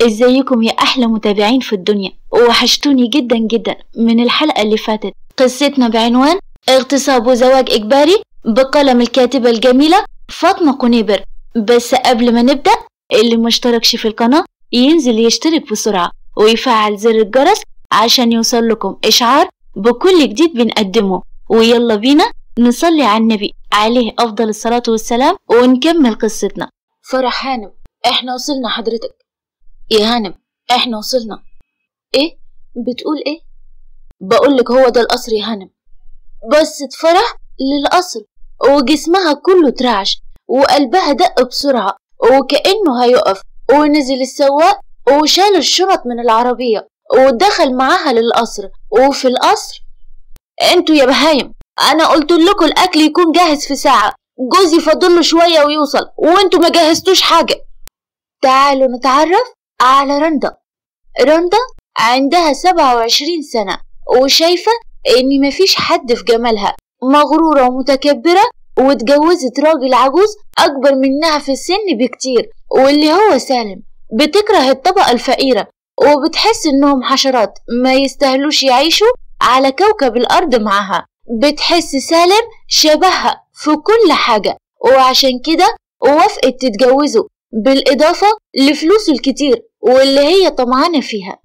ازيكم يا احلى متابعين في الدنيا وحشتوني جدا جدا من الحلقة اللي فاتت قصتنا بعنوان اغتصاب وزواج اجباري بقلم الكاتبة الجميلة فاطمة قنيبر بس قبل ما نبدأ اللي مشتركش في القناة ينزل يشترك بسرعة ويفعل زر الجرس عشان يوصل لكم إشعار بكل جديد بنقدمه ويلا بينا نصلي على النبي عليه أفضل الصلاة والسلام ونكمل قصتنا فرح هانم احنا وصلنا حضرتك يا هانم احنا وصلنا ايه بتقول ايه بقولك هو ده القصر يا هانم بصت فرح للقصر وجسمها كله اترعش وقلبها دق بسرعة وكأنه هيقف ونزل السواق وشال الشنط من العربية ودخل معاها للقصر وفي القصر انتوا يا بهايم انا قلت لكم الاكل يكون جاهز في ساعة جوزي فاضله شوية ويوصل وانتوا ما جهزتوش حاجة تعالوا نتعرف على رندا رندا عندها سبعة وعشرين سنة وشايفة إن مفيش حد في جمالها مغرورة ومتكبرة واتجوزت راجل عجوز أكبر منها في السن بكتير واللي هو سالم بتكره الطبقة الفقيرة وبتحس إنهم حشرات ما يستاهلوش يعيشوا على كوكب الأرض معاها بتحس سالم شبهها في كل حاجة وعشان كده وافقت تتجوزه بالإضافة لفلوسه الكتير واللي هي طمعانة فيها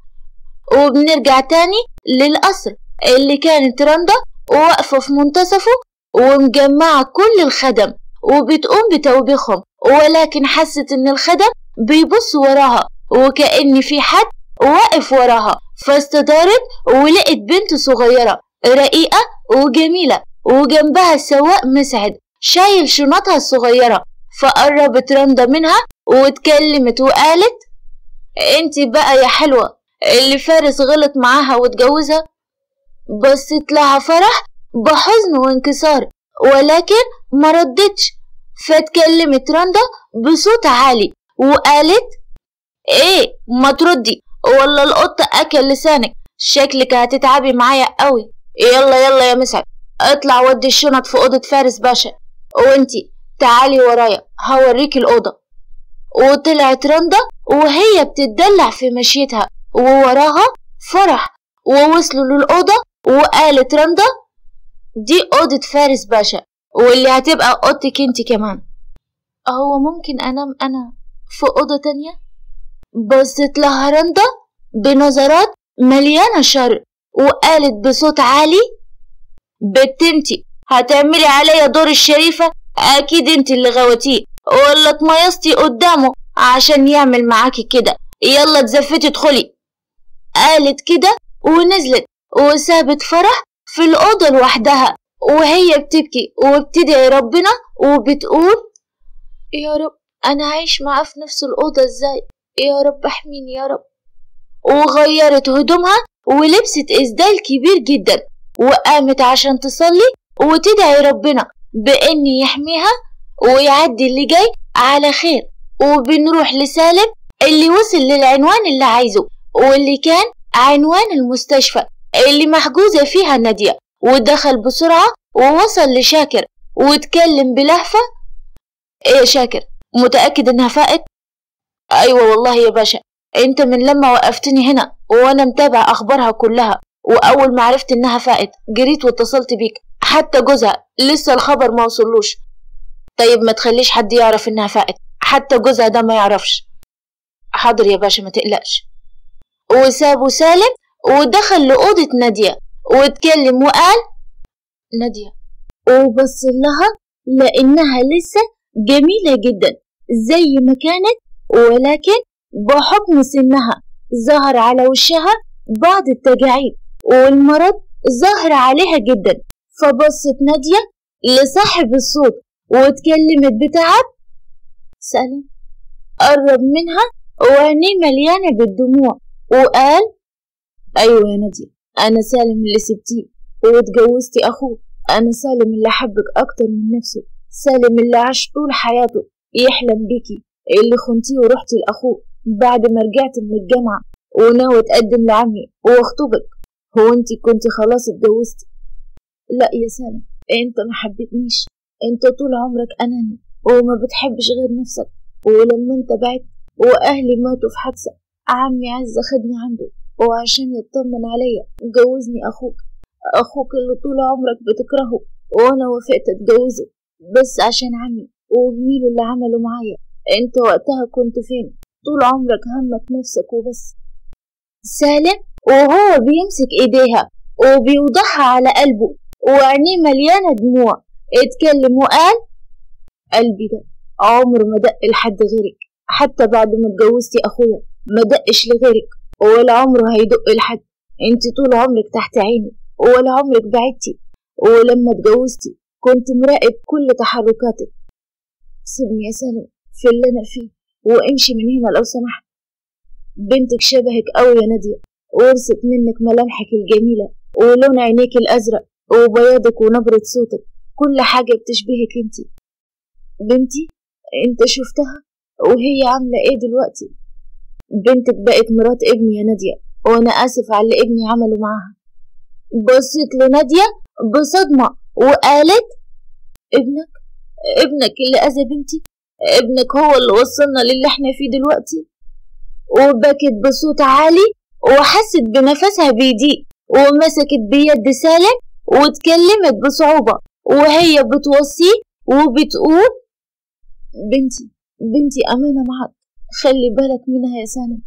وبنرجع تاني للقصر اللي كانت رندا واقفة في منتصفه ومجمعة كل الخدم وبتقوم بتوبيخهم ولكن حست إن الخدم بيبص وراها وكأن في حد واقف وراها فاستدارت ولقت بنت صغيرة رقيقة وجميلة وجنبها السواق مسعد شايل شنطها الصغيرة فقربت رندا منها واتكلمت وقالت انت بقى يا حلوة اللي فارس غلط معاها واتجوزها بصت لها فرح بحزن وانكسار ولكن ما ردتش فاتكلمت رندا بصوت عالي وقالت ايه ما تردي ولا القط اكل لسانك شكلك هتتعبي معايا قوي يلا يلا يا مسعد اطلع ودي الشنط في اوضه فارس باشا وانتي تعالي ورايا هوريكي الاوضه وطلعت رندا وهي بتتدلع في مشيتها ووراها فرح ووصلوا للأوضة وقالت رندا دي أوضة فارس باشا واللي هتبقى أوضتك انت كمان هو ممكن أنام أنا في أوضة تانية؟ بصت لها رندا بنظرات مليانة شر وقالت بصوت عالي بنت انتي هتعملي عليا دور الشريفة أكيد انت اللي غوتيه ولا اتميصتي قدامه عشان يعمل معاكي كده يلا تزفتي ادخلي قالت كده ونزلت وسابت فرح في الأوضة لوحدها وهي بتبكي وبتدعي ربنا وبتقول يا رب أنا عايش معاه في نفس الأوضة ازاي يا رب احميني يا رب وغيرت هدومها ولبست إسدال كبير جدا وقامت عشان تصلي وتدعي ربنا بإن يحميها ويعدي اللي جاي على خير وبنروح لسالم اللي وصل للعنوان اللي عايزه واللي كان عنوان المستشفى اللي محجوزة فيها نادية ودخل بسرعة ووصل لشاكر واتكلم بلهفة ايه يا شاكر متأكد انها فائت؟ ايوه والله يا باشا انت من لما وقفتني هنا وانا متابع اخبارها كلها واول ما عرفت انها فائت جريت واتصلت بيك حتى جوزها لسه الخبر ما وصلوش طيب ما تخليش حد يعرف انها فائت حتى جوزها ده ما يعرفش حاضر يا باشا ما تقلقش وسابوا سالم ودخل لأوضة نادية واتكلم وقال نادية وبص لها لأنها لسه جميلة جدا زي ما كانت ولكن بحكم سنها ظهر على وشها بعض التجاعيد والمرض ظاهر عليها جدا فبصت نادية لصاحب الصوت واتكلمت بتعب سالم قرب منها وعينيه مليانة بالدموع وقال أيوة يا نادية أنا سالم اللي سبتيه واتجوزتي أخوه أنا سالم اللي حبك أكتر من نفسه سالم اللي عاش طول حياته يحلم بيكي اللي خنتيه ورحتي لأخوه بعد ما رجعت من الجامعة وناوي تقدم لعمي واخطبك هو انتي كنت خلاص اتجوزتي لا يا سالم انت ما حبيتنيش انت طول عمرك اناني وما بتحبش غير نفسك ولما انت بعت واهلي ماتوا في حادثة عمي عز خدني عنده وعشان يطمن عليا جوزني أخوك أخوك اللي طول عمرك بتكرهه وأنا وافقت أتجوزه بس عشان عمي وجميله اللي عمله معايا أنت وقتها كنت فين طول عمرك همك نفسك وبس سالم وهو بيمسك إيديها وبيوضعها على قلبه وعينيه مليانة دموع اتكلم وقال قلبي ده عمره ما دق لحد غيرك حتى بعد ما اتجوزتي أخويا ما دقش لغيرك ولا عمره هيدق لحد انت طول عمرك تحت عيني ولا عمرك بعدتي ولما اتجوزتي كنت مراقب كل تحركاتك سيبني يا سالم في اللي انا فيه وامشي من هنا لو سمحت بنتك شبهك قوي يا نادية ورثت منك ملامحك الجميلة ولون عينيك الأزرق وبياضك ونبرة صوتك كل حاجة بتشبهك انتي بنتي انت شفتها وهي عاملة ايه دلوقتي بنتك بقت مرات ابني يا نادية وانا اسف على اللي ابني عمله معاها بصت لنادية بصدمة وقالت ابنك ابنك اللي اذى بنتي ابنك هو اللي وصلنا للي احنا فيه دلوقتي وبكت بصوت عالي وحست بنفسها بيضيق ومسكت بيد سالم واتكلمت بصعوبة وهي بتوصيه وبتقول بنتي بنتي أمانة معك خلي بالك منها يا سالم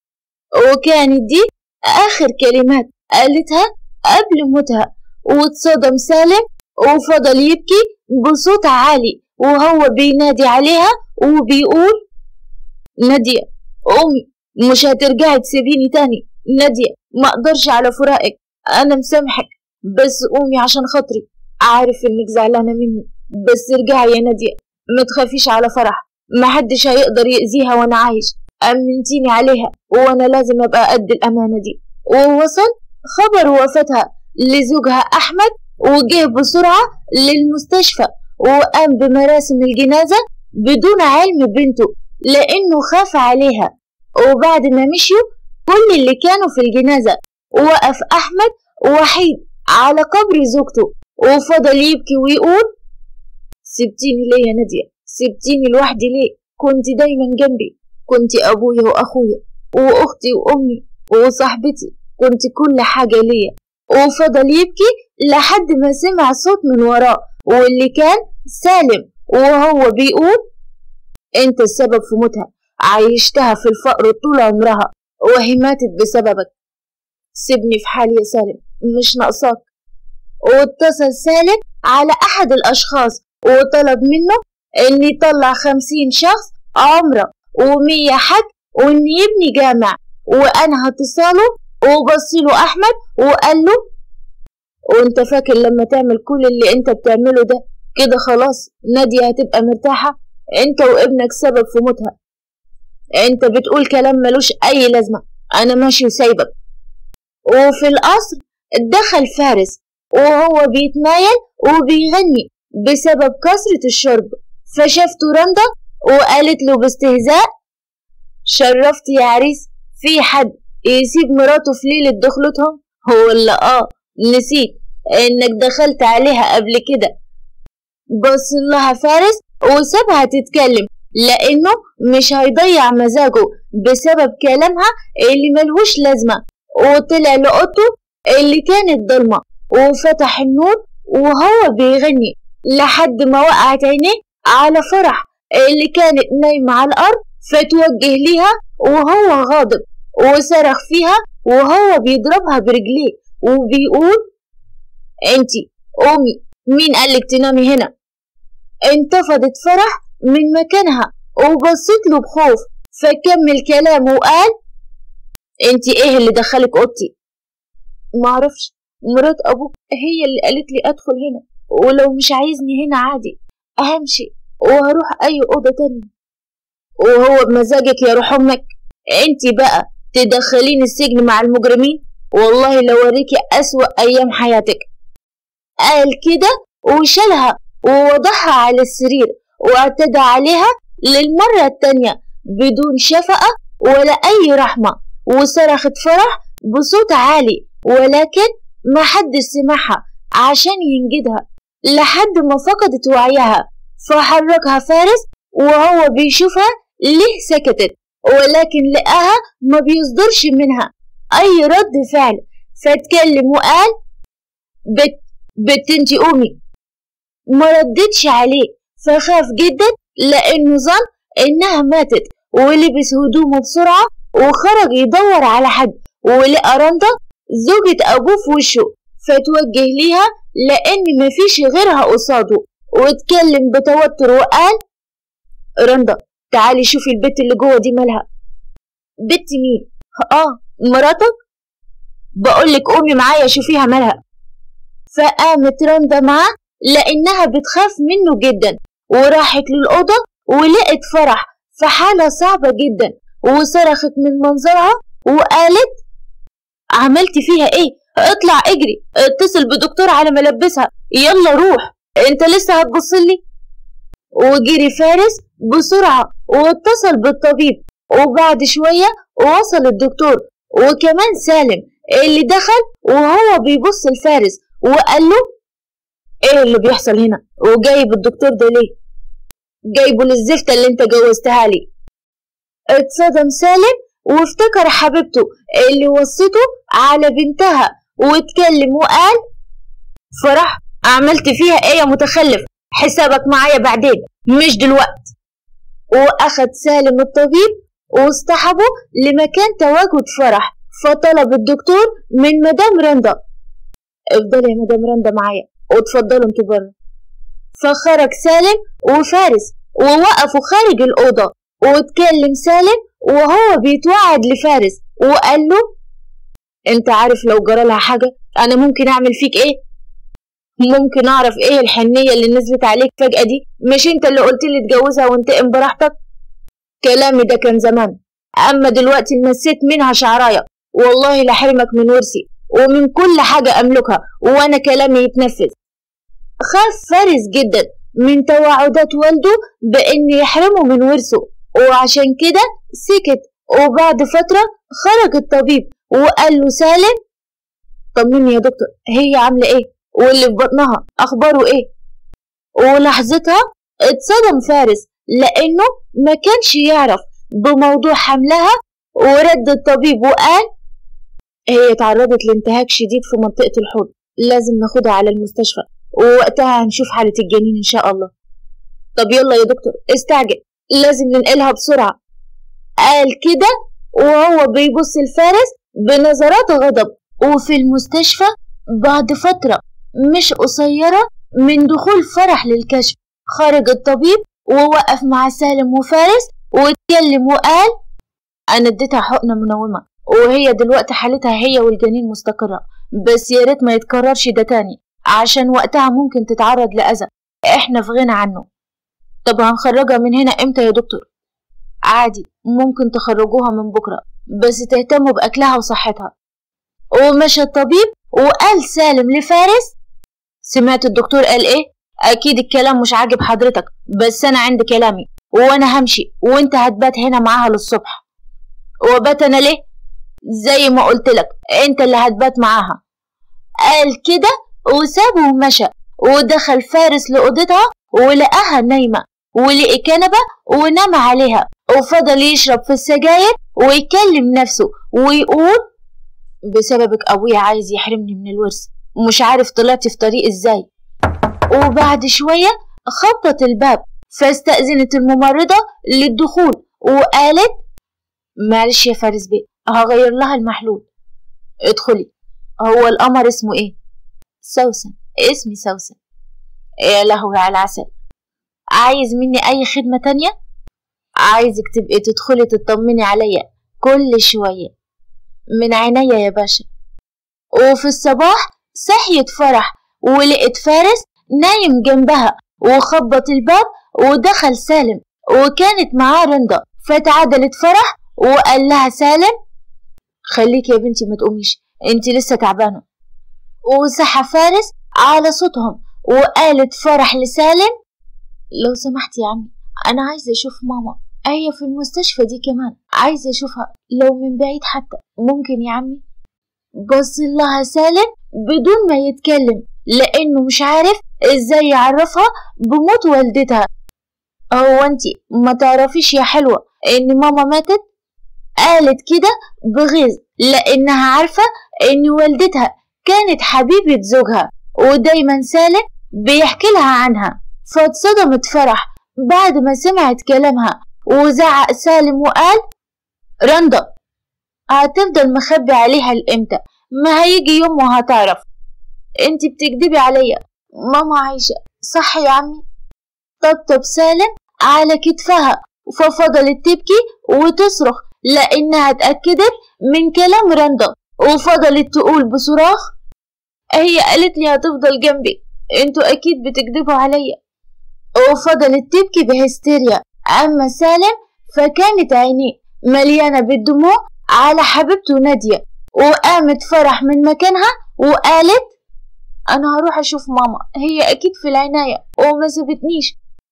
وكانت دي آخر كلمات قالتها قبل موتها واتصدم سالم وفضل يبكي بصوت عالي وهو بينادي عليها وبيقول نادية قومي مش هترجعي تسيبيني تاني نادية ما اقدرش على فراقك انا مسامحك بس قومي عشان خاطري عارف انك زعلانة مني بس ارجعي يا نادية ما تخافيش على فرح محدش هيقدر يأذيها وانا عايش أمنتيني عليها وانا لازم ابقى قد الامانة دي ووصل خبر وفاتها لزوجها احمد وجه بسرعة للمستشفى وقام بمراسم الجنازة بدون علم بنته لأنه خاف عليها وبعد ما مشيوا كل اللي كانوا في الجنازة وقف أحمد وحيد على قبر زوجته وفضل يبكي ويقول سبتيني ليه يا نادية سبتيني لوحدي ليه كنت دايما جنبي كنت أبويا وأخويا وأختي وأمي وصاحبتي كنت كل حاجة ليا وفضل يبكي لحد ما سمع صوت من وراه واللي كان سالم وهو بيقول انت السبب في موتها عيشتها في الفقر طول عمرها وهي ماتت بسببك سيبني في حالي يا سالم مش ناقصاك واتصل سالم على أحد الأشخاص وطلب منه إن يطلع خمسين شخص عمرة ومية حج وإن يبني جامع وأنهى اتصاله وبصيله أحمد وقال له وانت فاكر لما تعمل كل اللي انت بتعمله ده كده خلاص نادية هتبقى مرتاحة انت وابنك سبب في موتها انت بتقول كلام ملوش اي لازمة انا ماشي وسايبك وفي القصر دخل فارس وهو بيتمايل وبيغني بسبب كثرة الشرب فشافته رندا وقالت له باستهزاء شرفت يا عريس في حد يسيب مراته في ليلة دخلتهم هو اللي اه نسيت انك دخلت عليها قبل كده بص لها فارس وسابها تتكلم لانه مش هيضيع مزاجه بسبب كلامها اللي ملهوش لازمة وطلع لأوضته اللي كانت ضلمة وفتح النور وهو بيغني لحد ما وقعت عينيه على فرح اللي كانت نايمة على الأرض فتوجه ليها وهو غاضب وصرخ فيها وهو بيضربها برجليه وبيقول انتي قومي مين قالك تنامي هنا انتفضت فرح من مكانها وبصت له بخوف فكمل كلامه وقال انتي ايه اللي دخلك اوضتي معرفش مرات ابوك هي اللي قالت لي ادخل هنا ولو مش عايزني هنا عادي همشي وهروح اي اوضه تانية وهو بمزاجك يا روح امك انتي بقى تدخليني السجن مع المجرمين والله لو اوريكي اسوأ ايام حياتك قال كده وشالها ووضعها على السرير واعتدى عليها للمرة التانية بدون شفقة ولا أي رحمة وصرخت فرح بصوت عالي ولكن ما حد سمعها عشان ينجدها لحد ما فقدت وعيها فحركها فارس وهو بيشوفها ليه سكتت ولكن لقاها ما بيصدرش منها أي رد فعل فاتكلم وقال بت بت انتي قومي ما ردتش عليه فخاف جدا لأنه ظن إنها ماتت ولبس هدومه بسرعة وخرج يدور على حد ولقى رندا زوجة أبوه في وشه فتوجه ليها لأن مفيش غيرها قصاده واتكلم بتوتر وقال رندا تعالي شوفي البت اللي جوه دي مالها بت مين؟ اه مراتك؟ بقولك قومي معايا شوفيها مالها فقامت رندا معاه لأنها بتخاف منه جدا وراحت للأوضة ولقت فرح في حالة صعبة جدا وصرخت من منظرها وقالت عملت فيها ايه اطلع اجري اتصل بدكتور على ملبسها يلا روح انت لسه هتبصلي وجري فارس بسرعة واتصل بالطبيب وبعد شوية وصل الدكتور وكمان سالم اللي دخل وهو بيبص لفارس وقال له ايه اللي بيحصل هنا وجايب الدكتور ده ليه جايبه للزفتة اللي انت جوزتها لي اتصدم سالم وافتكر حبيبته اللي وصته على بنتها واتكلم وقال فرح عملت فيها ايه يا متخلف حسابك معايا بعدين مش دلوقت واخد سالم الطبيب واصطحبه لمكان تواجد فرح فطلب الدكتور من مدام رندا افضلي يا مدام رندا معايا واتفضلوا انتوا بره فخرج سالم وفارس ووقفوا خارج الأوضة واتكلم سالم وهو بيتوعد لفارس وقال له انت عارف لو جرى لها حاجة انا ممكن اعمل فيك ايه ممكن اعرف ايه الحنية اللي نزلت عليك فجأة دي مش انت اللي قلت لي اتجوزها وانتقم براحتك كلامي ده كان زمان اما دلوقتي نسيت منها شعرايا والله لحرمك من ورثي ومن كل حاجة املكها وانا كلامي يتنفذ خاف فارس جدا من توعدات والده بان يحرمه من ورثه وعشان كده سكت وبعد فترة خرج الطبيب وقال له سالم طمني يا دكتور هي عاملة ايه واللي في بطنها اخباره ايه ولحظتها اتصدم فارس لانه ما كانش يعرف بموضوع حملها ورد الطبيب وقال هي تعرضت لانتهاك شديد في منطقة الحوض لازم ناخدها على المستشفى ووقتها هنشوف حالة الجنين إن شاء الله طب يلا يا دكتور استعجل لازم ننقلها بسرعة قال كده وهو بيبص لفارس بنظرات غضب وفي المستشفى بعد فترة مش قصيرة من دخول فرح للكشف خرج الطبيب ووقف مع سالم وفارس واتكلم وقال أنا اديتها حقنة منومة وهي دلوقتي حالتها هي والجنين مستقرة بس يا ريت ما يتكررش ده تاني عشان وقتها ممكن تتعرض لأذى احنا في غنى عنه طب هنخرجها من هنا امتى يا دكتور عادي ممكن تخرجوها من بكرة بس تهتموا بأكلها وصحتها ومشى الطبيب وقال سالم لفارس سمعت الدكتور قال ايه اكيد الكلام مش عاجب حضرتك بس انا عندي كلامي وانا همشي وانت هتبات هنا معاها للصبح وبات انا ليه زي ما قلت لك انت اللي هتبات معاها قال كده وسابه ومشى ودخل فارس لأوضتها ولقاها نايمة ولقي كنبة ونام عليها وفضل يشرب في السجاير ويكلم نفسه ويقول بسببك أبويا عايز يحرمني من الورث ومش عارف طلعت في طريق ازاي وبعد شوية خبط الباب فاستأذنت الممرضة للدخول وقالت معلش يا فارس بيه هغير لها المحلول ادخلي هو القمر اسمه ايه سوسن اسمي سوسن يا لهوي على العسل عايز مني اي خدمة تانية عايزك تبقي تدخلي تطمني عليا كل شوية من عينيا يا باشا وفي الصباح صحيت فرح ولقت فارس نايم جنبها وخبط الباب ودخل سالم وكانت معاه رندا فتعدلت فرح وقال لها سالم خليك يا بنتي ما تقوميش انت لسه تعبانه وصحى فارس على صوتهم وقالت فرح لسالم لو سمحت يا عمي انا عايزه اشوف ماما هي في المستشفى دي كمان عايزه اشوفها لو من بعيد حتى ممكن يا عمي بص لها سالم بدون ما يتكلم لانه مش عارف ازاي يعرفها بموت والدتها هو انتي ما تعرفيش يا حلوة ان ماما ماتت قالت كده بغيظ لأنها عارفة إن والدتها كانت حبيبة زوجها ودايما سالم بيحكي لها عنها فاتصدمت فرح بعد ما سمعت كلامها وزعق سالم وقال رندا هتفضل مخبي عليها لإمتى ما هيجي يوم وهتعرف انت بتكدبي عليا ماما عايشة صح يا عمي طبطب سالم على كتفها ففضلت تبكي وتصرخ لأنها اتأكدت من كلام رندا وفضلت تقول بصراخ هي قالت لي هتفضل جنبي انتوا أكيد بتكدبوا عليا وفضلت تبكي بهستيريا أما سالم فكانت عينيه مليانة بالدموع على حبيبته نادية وقامت فرح من مكانها وقالت أنا هروح أشوف ماما هي أكيد في العناية وما سابتنيش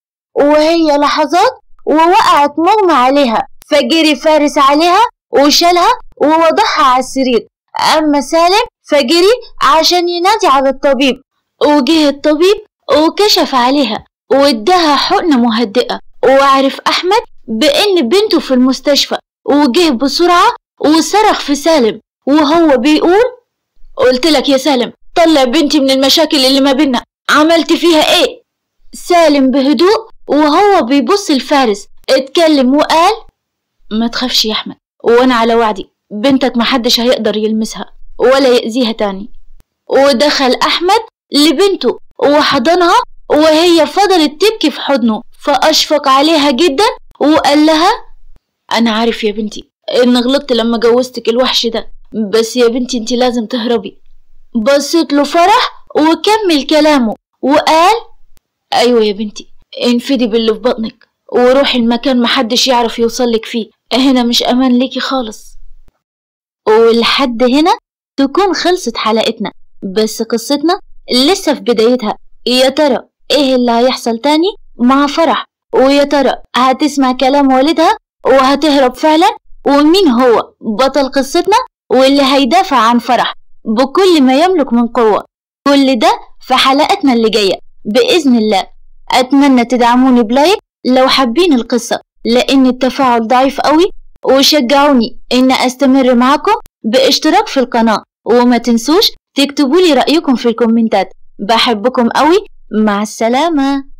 وهي لحظات ووقعت مغمى عليها فجري فارس عليها وشالها ووضعها على السرير أما سالم فجري عشان ينادي على الطبيب وجه الطبيب وكشف عليها واداها حقنة مهدئة وعرف أحمد بإن بنته في المستشفى وجه بسرعة وصرخ في سالم وهو بيقول قلت لك يا سالم طلع بنتي من المشاكل اللي ما بينا عملت فيها ايه سالم بهدوء وهو بيبص لفارس اتكلم وقال ما تخافش يا احمد وانا على وعدي بنتك محدش هيقدر يلمسها ولا يأذيها تاني ودخل احمد لبنته وحضنها وهي فضلت تبكي في حضنه فأشفق عليها جدا وقال لها أنا عارف يا بنتي إن غلطت لما جوزتك الوحش ده بس يا بنتي انت لازم تهربي بصيت له فرح وكمل كلامه وقال أيوة يا بنتي انفدي باللي في بطنك وروحي المكان محدش يعرف يوصلك فيه هنا مش أمان ليكي خالص ولحد هنا تكون خلصت حلقتنا بس قصتنا لسه في بدايتها يا ترى ايه اللي هيحصل تاني مع فرح ويا ترى هتسمع كلام والدها وهتهرب فعلا ومين هو بطل قصتنا واللي هيدافع عن فرح بكل ما يملك من قوة كل ده في حلقتنا اللي جاية بإذن الله أتمنى تدعموني بلايك لو حابين القصة لأن التفاعل ضعيف قوي وشجعوني إن أستمر معاكم باشتراك في القناة وما تنسوش تكتبوا لي رأيكم في الكومنتات بحبكم قوي مع السلامة